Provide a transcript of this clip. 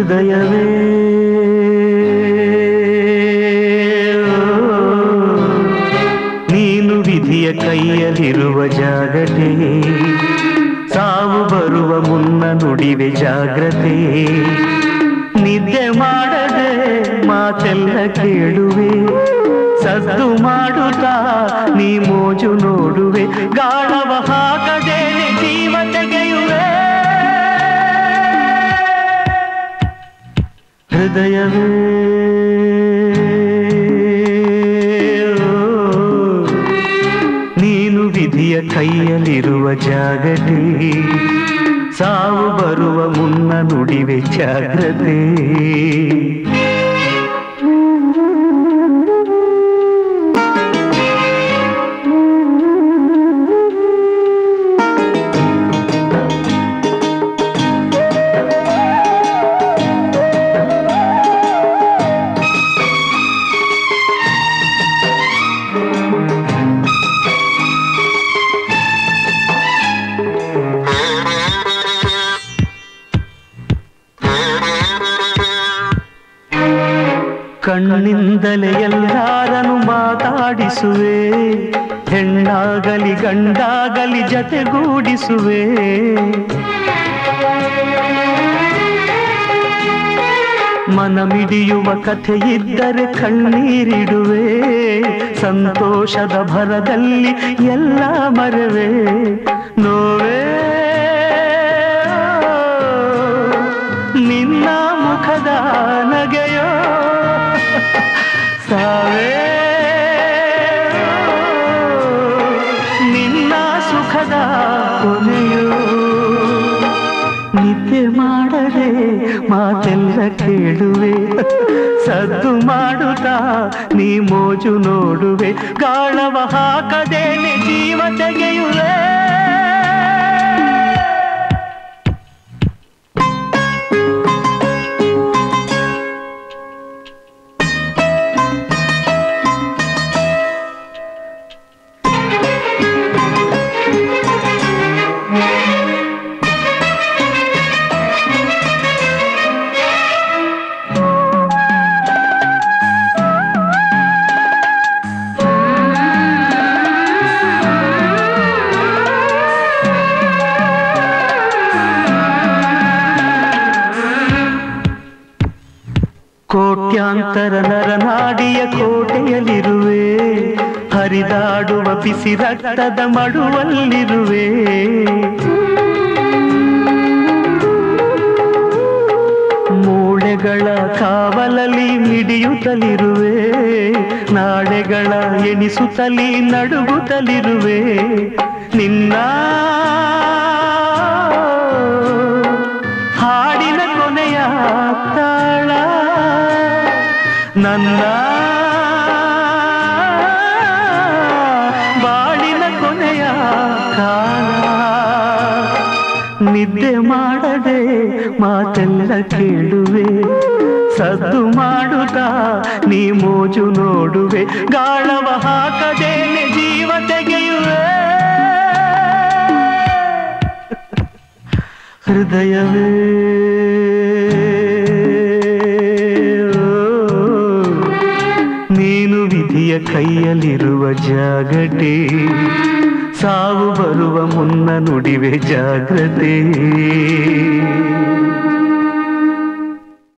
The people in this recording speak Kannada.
ಹೃದಯವೇ ನೀನು ವಿಧಿಯ ಕೈಯಲ್ಲಿರುವ ಜಾಗಟೆ ಸಾವು ಬರುವ ಮುನ್ನ ನುಡಿವೆ ಜಾಗ್ರತೆ ನಿದ್ದೆ ಮಾಡದೆ ಮಾತೆಲ್ಲ ಕೇಳುವೆ ಸದ್ದು ಮಾಡುತ್ತಾ ನೀ ಮೋಜು ನೋಡುವೆ ಗಾಳವ ಹಾಕದೆ ಜೀವ ತೆಗೆಯುವೆ ಹೃದಯವೇ ನೀನು ವಿಧಿಯ ಕೈಯಲ್ಲಿರುವ ಜಾಗಟೆ ಸಾವು ಬರುವ ಮುನ್ನ ನುಡಿವೆ ಜಾಗ್ರತೆ ಕಣ್ಣಿಂದಲೇ ಎಲ್ಲಾರನು ಮಾತಾಡಿಸುವೆ ಹೆಣ್ಣಾಗಲಿ ಗಂಡಾಗಲಿ ಜತೆಗೂಡಿಸುವೆ ಮನ ಮಿಡಿಯುವ ಕಥೆ ಇದ್ದರೆ ಕಣ್ಣೀರಿಡುವೆ ಸಂತೋಷದ ಭರದಲ್ಲಿ ಎಲ್ಲ ಮರವೆ ನೋವೇ ನಿನ್ನ ಮುಖದ ನಗೆಯೋ ಸಾವೇ ನಿನ್ನ ಸುಖದ ಕೊನೆಯೋ ನಿದ್ದೆ ಮಾಡದೆ ಮಾತೆಲ್ಲ ಕೇಳುವೆ ಸದ್ದು ಮಾಡುತ್ತಾ ನೀ ಮೋಜು ನೋಡುವೆ ಗಾಳವ ಹಾಕದೇನೆ ಜೀವ ತೆಗೆಯುವೆ ಕೋಟ್ಯಾಂತರ ನರನಾಡಿಯ ಕೋಟೆಯಲ್ಲಿರುವೆ ಹರಿದಾಡುವ ಬಿಸಿ ರಕ್ತದ ಮಡುವಲ್ಲಿರುವೆ ಮೂಳೆಗಳ ಕಾವಲಲ್ಲಿ ಮಿಡಿಯುತ್ತಲಿರುವೆ ನಾಳೆಗಳ ಎಣಿಸುತ್ತಲಿ ನಡುಗುತ್ತಲಿರುವೆ ನಿನ್ನ ಹಾಡಿನ ಕೊನೆಯ ತಾಳ ನನ್ನ ಬಾಳಿನ ಕೊನೆಯ ಕಾಲ ನಿದ್ದೆ ಮಾಡದೆ ಮಾತೆಲ್ಲ ಕೇಳುವೆ ಸದ್ದು ಮಾಡುತ್ತಾ ನೀ ಮೋಜು ನೋಡುವೆ ಗಾಳವ ಹಾಕದೇನೆ ಜೀವ ತೆಗೆಯುವೆ ಹೃದಯವೇ ನೀನು ವಿಧಿಯ ಕೈಯಲ್ಲಿರುವ ಜಾಗಟೆ ಸಾವು ಬರುವ ಮುನ್ನ ನುಡಿವೆ ಜಾಗ್ರತೆ